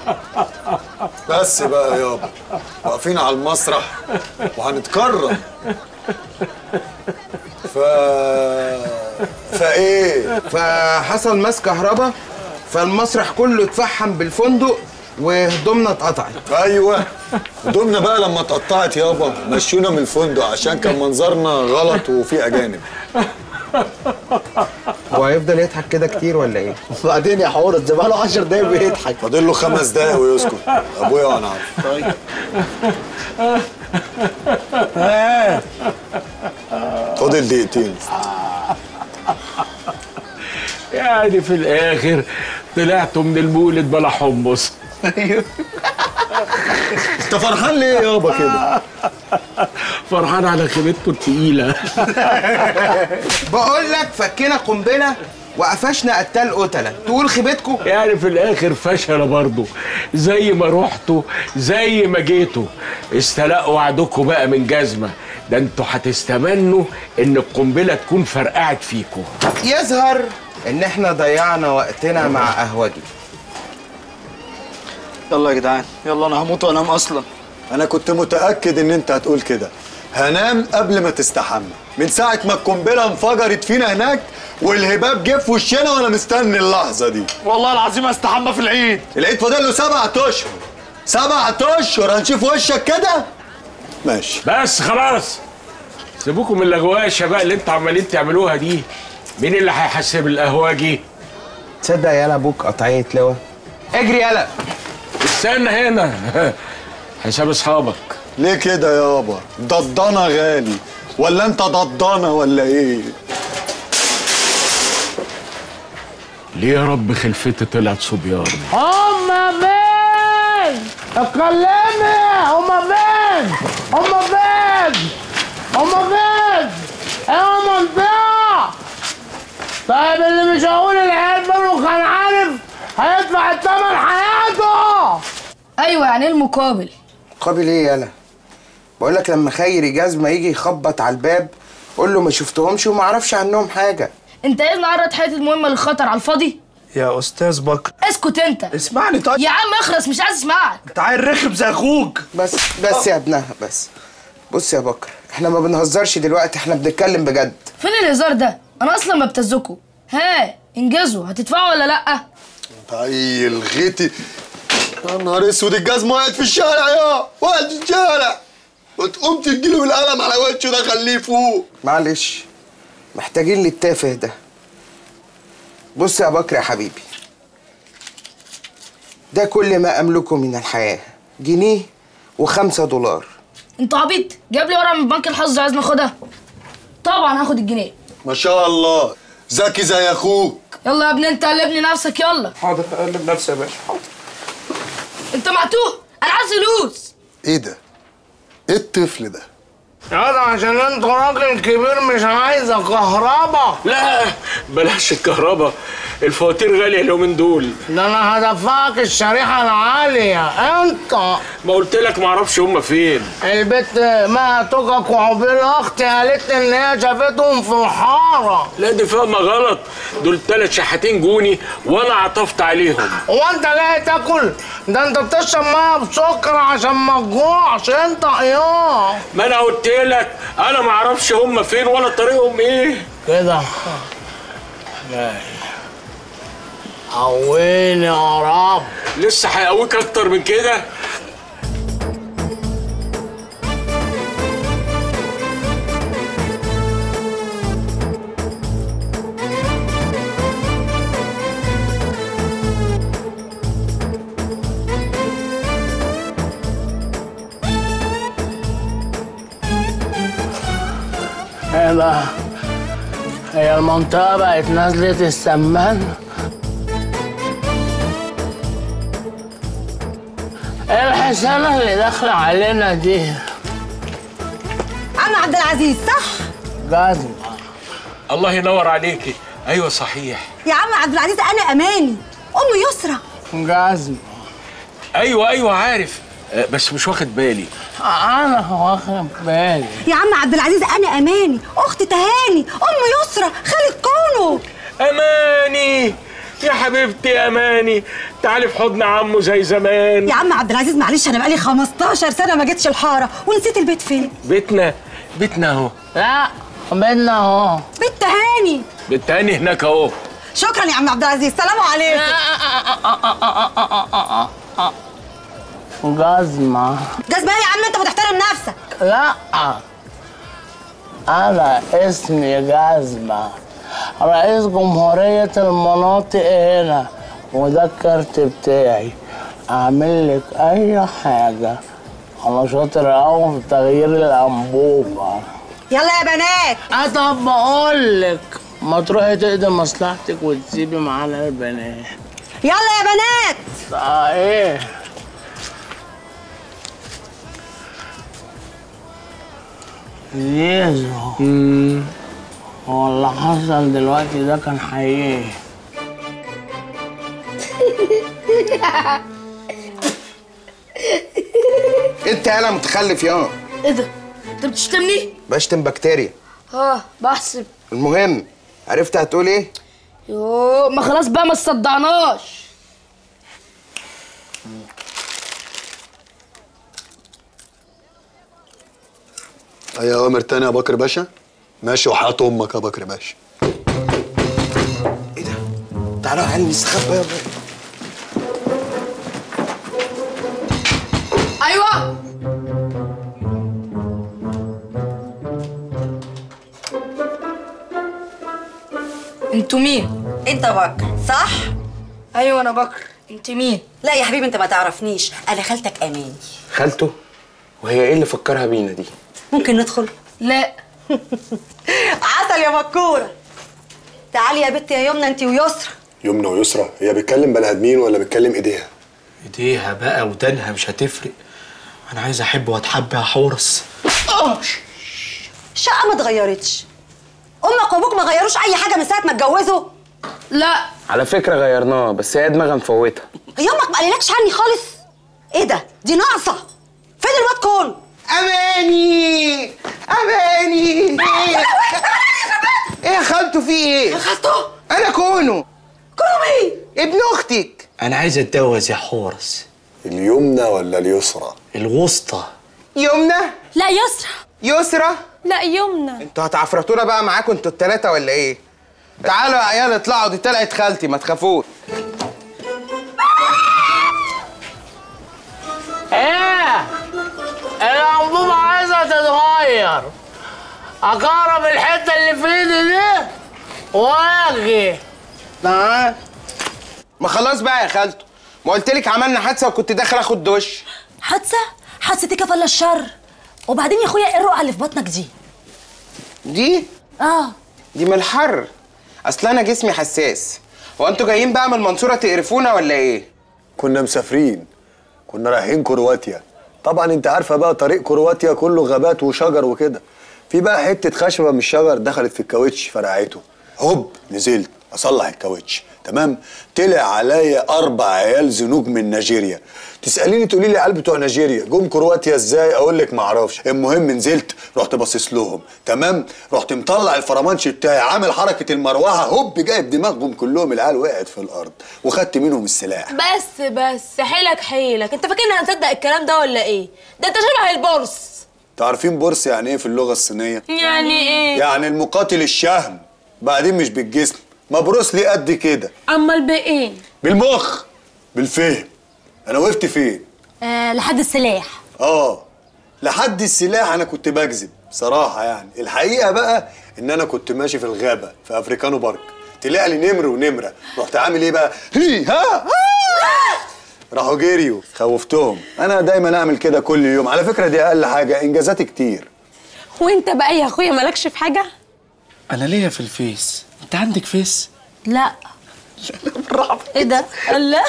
بس بقى يابا واقفين على المسرح وهنتكرر ف فايه فحصل ماس كهرباء فالمسرح كله اتفحم بالفندق وهدومنا اتقطعت ايوه هدومنا بقى لما اتقطعت يابا مشونا من الفندق عشان كان منظرنا غلط وفي اجانب هو هيفضل يضحك كده كتير ولا ايه؟ وبعدين يا حورة ده بقاله 10 دقايق بيضحك فاضل له خمس دقايق ويسكت ابويا وانا عارف طيب فاضل دقيقتين يعني في الاخر طلعتوا من المولد بلا حمص انت فرحان ليه يابا كده فرحان على خيبتكم التقيله بقول لك فكينا قنبله وقفشنا قتال قتله تقول خيبتكم يعني في الاخر فشل برضه زي ما رحتوا زي ما جيتوا استلقوا وعدكم بقى من جزمه ده انتوا هتستمنوا ان القنبله تكون فرقعت فيكم يظهر ان احنا ضيعنا وقتنا مع قهوجي يلا يا جدعان يلا انا هموت وانام اصلا انا كنت متاكد ان انت هتقول كده هنام قبل ما تستحمى من ساعه ما القنبله انفجرت فينا هناك والهباب جه في وشنا وانا مستني اللحظه دي والله العظيم استحمى في العيد العيد فاضل له سبعة اشهر سبعة اشهر هنشوف وشك كده ماشي بس خلاص سيبوكم من الاغواشه بقى اللي انتوا عمالين تعملوها دي مين اللي هيحاسب القهواجي تصدق يالا ابوك قطعيه لوا اجري يالا استنى هنا حساب اصحابك ليه كده يابا ضدنا غالي ولا انت ضدنا ولا ايه ليه يا رب خلفتي طلعت صبيان هما فين؟ اتكلمي هما فين؟ هما فين؟ هما فين؟ ايه هما بتاع؟ طيب اللي مش هقول العيال منه كان عارف هيدفع الثمن حياته ايوه يعني ايه المقابل قابل ايه يالا بقول لك لما خيري جزمه يجي يخبط على الباب قول له ما شفتهمش وما اعرفش عنهم حاجه انت ايه نعرض حياتي المهمه للخطر على الفاضي يا استاذ بكر اسكت انت اسمعني طيب يا عم اخرس مش عايز اسمعك انت عيل رخم زي اخوك بس بس يا ابنها بس بص يا بكر احنا ما بنهزرش دلوقتي احنا بنتكلم بجد فين الهزار ده انا اصلا مبتزكوا ها انجزوا هتدفعوا ولا لا اي الغيتي يا نهار اسود الجزمه وقعت في الشارع يا وقعت في الشارع وتقوم تديله بالقلم على وشه ده خليه فوق معلش محتاجين للتافه ده بص يا بكر يا حبيبي ده كل ما املكه من الحياه جنيه وخمسة دولار انت عبيط جاب لي ورقه من بنك الحظ عايز ناخدها طبعا هاخد الجنيه ما شاء الله ذكي زي اخوك يلا يا ابني انت قلبني نفسك يلا حاضر اقلب نفسي يا باشا حاضر انت معتوه انا عايز فلوس ايه ده ايه الطفل ده يلا عشان انت راجل كبير مش عايزه كهربا لا بلاش الكهرباء الفواتير غاليه اليومين دول ده انا هدفعك الشريحه العاليه انت ما قلت لك ما اعرفش هم فين البت ما توجك وعقبال اختي قالت لي ان هي شافتهم في الحاره لا دي فاهمه غلط دول ثلاث شحاتين جوني وانا عطفت عليهم هو انت جاي تاكل ده انت بتشرب ميه بسكر عشان ما تجوعش انت اياه ما انا قلت لك انا ما اعرفش هم فين ولا طريقهم ايه كده قويني يا رب لسه هيقويك اكتر من كده ايه بقى هي المنطقة بقت نزلة السمان ايه الحسنة اللي داخلة علينا دي عم عبد العزيز صح؟ جزمة الله ينور عليكي ايوه صحيح يا عم عبد العزيز انا اماني ام يسرى جزمة ايوه ايوه عارف آه، بس مش واخد بالي انا واخد بالي يا عم عبد العزيز انا اماني اخت تهاني ام يسرى خالد كونو اماني يا حبيبتي يا اماني تعالي في حضن عمو زي زمان يا عم عبد العزيز معلش انا بقالي 15 سنه ما جيتش الحاره ونسيت البيت فين بيتنا بيتنا اهو لا بينا اهو بيت تهاني بيت تاني هناك اهو شكرا يا عم عبد العزيز سلام عليكم جزمة جزمه يا عم انت ما تحترم نفسك لا أنا اسمي جزمة رئيس جمهورية المناطق هنا وده الكارت بتاعي أعمل لك أي حاجة أنا شاطر أوي في تغيير الأنبوبة يلا يا بنات أه طب بقول لك ما تروحي تقضي مصلحتك وتسيبي معانا البنات يلا يا بنات آه إيه زيزو هو اللي حصل دلوقتي ده كان حقيقي انت انا متخلف يا ايه ده انت بتشتمني بشتم بكتيريا اه بحسب المهم عرفت هتقول ايه يوه ما خلاص بقى ما تصدعناش اي اوامر تاني يا بكر باشا ماشي وحياة امك يا بكر باشا ايه ده تعالوا يا عيال نستخبى يلا ايوه انتوا مين انت بكر صح ايوه انا بكر انت مين لا يا حبيبي انت ما تعرفنيش انا خالتك اماني خالته وهي ايه اللي فكرها بينا دي ممكن ندخل لا عسل يا بكوره تعالي يا بنت يا يمنى انت ويسرا يمنى ويسرى هي بتكلم بني ادمين ولا بتكلم ايديها ايديها بقى ودانها مش هتفرق انا عايز احب واتحب يا حورس الشقه ما اتغيرتش امك وابوك ما غيروش اي حاجه من ساعه ما اتجوزوا لا على فكره غيرناها بس هي دماغها مفوتها هي امك ما قاللكش عني خالص ايه ده دي ناقصه فين الواد كون اماني اماني ايه يا خالته في ايه خالته انا كونو كونوا مين ابن اختك انا عايز اتجوز يا حورس اليمنى ولا اليسرى الوسطى يمنى لا يسرى يسرى لا يمنى انتوا هتعفرتونا بقى معاكم انتوا التلاتة ولا ايه تعالوا يا عيال اطلعوا دي طلعت خالتي ما تخافوش ايه الانبوبة عايزة تتغير اقرب الحتة اللي في ايدي دي واجي تعال ما خلاص بقى يا خالته ما قلتلك عملنا حادثه وكنت داخل اخد دش حادثة حادثة ايه كفل الشر وبعدين يا اخويا ايه الرقعة اللي في بطنك دي دي اه دي من الحر اصل انا جسمي حساس هو انتوا جايين بقى من المنصوره تقرفونا ولا ايه كنا مسافرين كنا رايحين كرواتيا طبعا انت عارفه بقى طريق كرواتيا كله غابات وشجر وكده في بقى حته خشبه من الشجر دخلت في الكاوتش فرقعته هوب نزلت اصلح الكاوتش تمام طلع عليا اربع عيال زنوج من نيجيريا تساليني تقولي لي عيال بتوع نيجيريا جم كرواتيا ازاي اقول لك ما اعرفش المهم نزلت رحت باصص لهم تمام رحت مطلع الفرمانش بتاعي عامل حركه المروحه هوب جايب دماغهم كلهم العيال وقعت في الارض وخدت منهم السلاح بس بس حيلك حيلك انت فاكرني هنصدق الكلام ده ولا ايه ده انت شبه البورس تعرفين بورس يعني ايه في اللغه الصينيه يعني ايه يعني المقاتل الشهم بعدين مش بالجسم مبروس لي قد كده امال بايه بالمخ بالفهم انا وقفت فين آه لحد السلاح اه لحد السلاح انا كنت بكذب صراحه يعني الحقيقه بقى ان انا كنت ماشي في الغابه في افريكانو بارك طلع لي نمر ونمره رحت عامل ايه بقى هي ها ها راحوا جريوا خوفتهم انا دايما اعمل كده كل يوم على فكره دي اقل حاجه انجازاتي كتير وانت بقى يا اخويا مالكش في حاجه انا ليا في الفيس انت عندك فيس لا ايه ده الله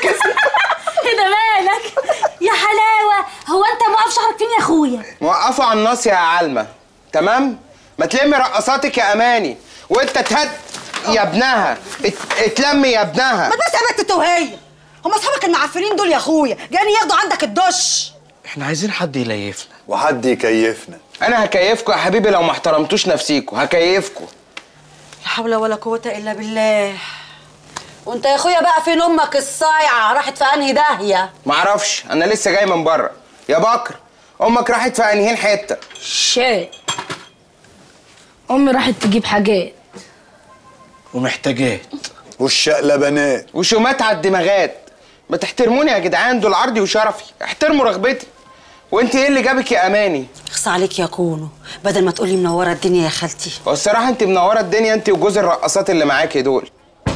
ايه ده مالك يا حلاوه هو انت موقف شعرك فين يا اخويا موقفوا على الناس يا علمة تمام ما تلمي رقصاتك يا اماني وانت تهد يا ابنها ات... اتلمي يا ابنها ما تبقاش يا بنت توهيه هم اصحابك المعفنين دول يا اخويا جايين ياخدوا عندك الدش احنا عايزين حد يليفنا وحد يكيفنا انا هكيفكم يا حبيبي لو ما احترمتوش نفسيكم هكيفكم لا حول ولا قوه الا بالله وانت يا اخويا بقى فين امك الصايعه راحت في انهي داهيه معرفش انا لسه جاي من بره يا بكر امك راحت في انهين حته شاي امي راحت تجيب حاجات ومحتاجات والشقلبانات وشومات على الدماغات ما تحترموني يا جدعان دول عرضي وشرفي احترموا رغبتي وانت ايه اللي جابك يا اماني اخص عليك يا كونو بدل ما تقولي منوره الدنيا يا خالتي والصراحه انت منوره الدنيا انت وجوز الرقصات اللي معاكي دول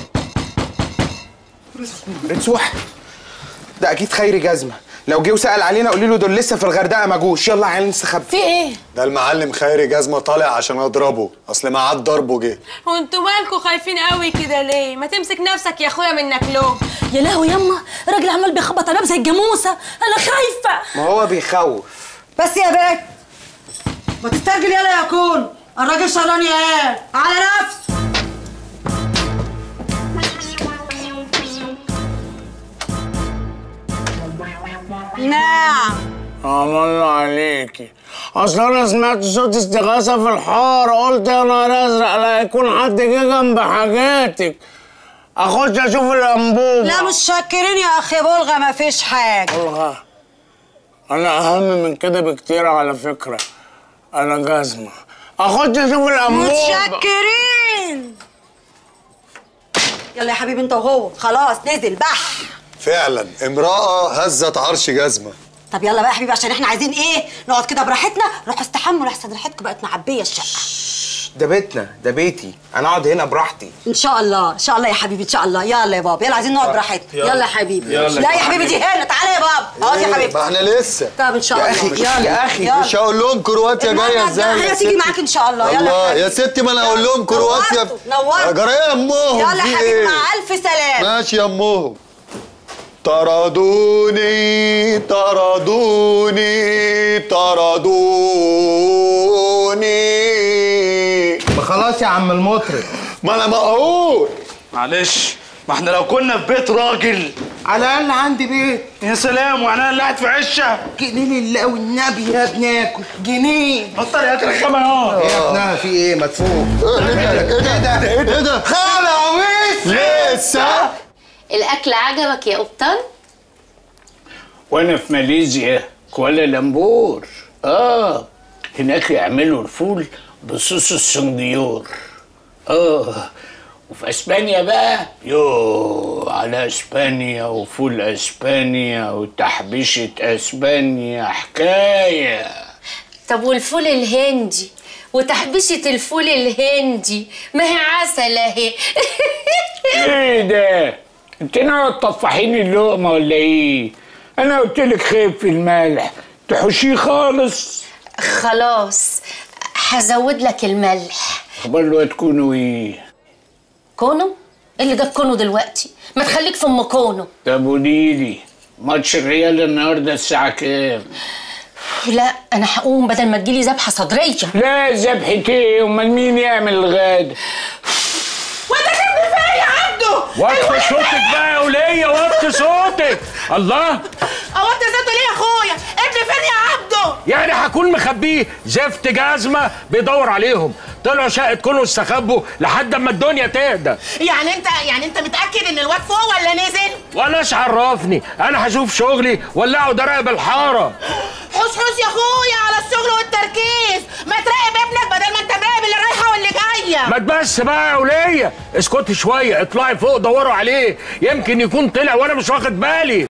بتسوح ده اكيد خيري جزمه لو جه وسال علينا قولي له دول لسه في الغردقه ما جوش يلا عيال نستخبى في ايه ده المعلم خيري جزمه طالع عشان اضربه اصل ميعاد ضربه جه وانتوا مالكوا خايفين قوي كده ليه ما تمسك نفسك يا اخويا منك له يا لهوي يما راجل عمال بيخبط على باب زي الجاموسه انا خايفه ما هو بيخوف بس يا بنت ما تسترجل يلا يا كون الراجل شراني ايه على نفسه نعم الله عليكي اصل انا سمعت صوت استغاثه في الحاره قلت يا نهار ازرق لا يكون حد جه جنب حاجاتك اخش اشوف الانبوبه لا مش شاكرين يا اخي بلغه ما فيش حاجه بلغة انا اهم من كده بكتير على فكره انا جزمه اخش اشوف الانبوبه متشكرين يلا يا حبيبي انت وهو خلاص نزل بح فعلا امراه هزت عرش جزمه طب يلا بقى يا حبيبي عشان احنا عايزين ايه نقعد كده براحتنا روحوا استحموا لحسن ريحتكم بقت معبيه الشقه ده بيتنا ده بيتي انا اقعد هنا براحتي ان شاء الله ان شاء الله يا حبيبي ان شاء الله يلا يا بابا يلا عايزين نقعد براحتنا يلا, يلا يا حبيبي يلا. لا يا حبيبي دي هنا تعالى يا بابا اقعد يا حبيبي ما احنا لسه طب ان شاء يا الله أخي، يلا يا أخي، يلا. مش هقول لهم كرواتيا جايه المرة ازاي الجاية يا تيجي ستي؟ معاك إن شاء الله. يلا الله يا يا ستي ما انا هقول لهم كرواتيا نورتوا، نورتوا. جرايه امهم يلا في يا حبيبي إيه؟ مع الف سلامه ماشي يا امهم طردوني طردوني طردوني ما خلاص يا عم المطرب ما انا مقهور معلش ما احنا لو كنا في بيت راجل على الاقل عندي بيت يا سلام وانا اللي قاعد في عشه جنيه لله والنبي يا بناكل جنيه بطل يا اكل الخمر اهو ايه يا ابنها في ايه مدفوع ايه ده ايه ده ايه ده ايه ده خلاويص لسه الأكل عجبك يا قبطان؟ وانا في ماليزيا كوالالمبور اه هناك يعملوا الفول بصوص السنديور اه وفي اسبانيا بقى يو على اسبانيا وفول اسبانيا وتحبيشة اسبانيا حكاية طب والفول الهندي وتحبيشة الفول الهندي ما هي عسل اهي ايه ده انت ناوي تطفحيني اللقمة ولا ايه انا قلت لك خيب في الملح تحشيه خالص خلاص هزود لك الملح اخبار الواد تكونوا ايه كونو إيه اللي جاب كونو دلوقتي ما تخليك في ام كونو طب قوليلي ماتش الريال النهارده الساعة كام؟ لا انا هقوم بدل ما تجيلي ذبحه صدريه لا ذبحة ايه؟ امال مين يعمل الغدا؟ وانت تبني فيا يا عبده وطي صوتك بقى يا ولية وطي صوتك الله هو انت ذاته ليه يا اخويا ابني فين يا عبده يعني هكون مخبيه زفت جزمة بيدور عليهم طلعوا شقة كله استخبوا لحد اما الدنيا تهدى يعني انت يعني انت متاكد ان الواد فوق ولا نزل ولاش عرفني انا هشوف شغلي ولا اقعد اراقب الحارة حوس حوس يا اخويا على الشغل والتركيز ما تراقب ابنك بدل ما انت مراقب اللي رايحه واللي جايه ما تبس بقى يا ولية اسكتي شوية اطلعي فوق دوروا عليه يمكن يكون طلع وانا مش واخد بالي